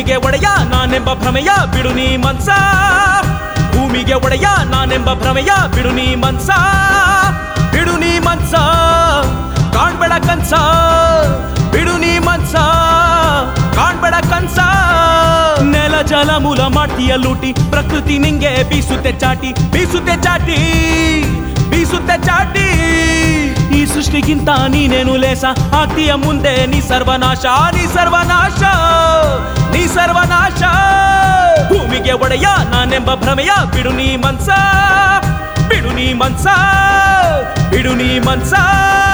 ಭೂಮಿಗೆ ಒಡೆಯ ನಾನೆಂಬ ಭ್ರಮೆಯ ಬಿಡು ನೀ ಮನ್ಸ ಭೂಮಿಗೆ ಒಡೆಯ ನಾನೆಂಬ ಭ್ರಮೆಯ ಬಿಡು ನೀ ಮನ್ಸ ಬಿಡು ನೀ ಮನ್ಸ ಕಾಣ್ಬೇಡ ಕನ್ಸ ಬಿಡು ನೀ ಮನ್ಸ ಕಾಣ್ಬೇಡ ಕನ್ಸ ನೆಲ ಜಲ ಮೂಲ ಮಾಡ್ತೀಯ ಲೂಟಿ ಪ್ರಕೃತಿ ನಿಂಗೆ ಬೀಸುತ್ತೆ ಚಾಟಿ ಬೀಸುತ್ತೆ ಚಾಟಿ ಬೀಸುತ್ತೆ ಚಾಟಿ ಈ ಸೃಷ್ಟಿಗಿಂತ ನೀನೇನು ಲೇಸ ಆಗ್ತೀಯ ಮುಂದೆ ನೀ ಸರ್ವನಾಶ ನೀ ಸರ್ವನಾಶ ನೀ ಸರ್ವನಾಶ ಭೂಮಿಗೆ ಒಡೆಯ ನಾನೆಂಬ ಭ್ರಮೆಯ ಬಿಡು ನೀ ಮನ್ಸ ಬಿಡು ನೀ ಮನ್ಸ ಬಿಡು ನೀ ಮನ್ಸ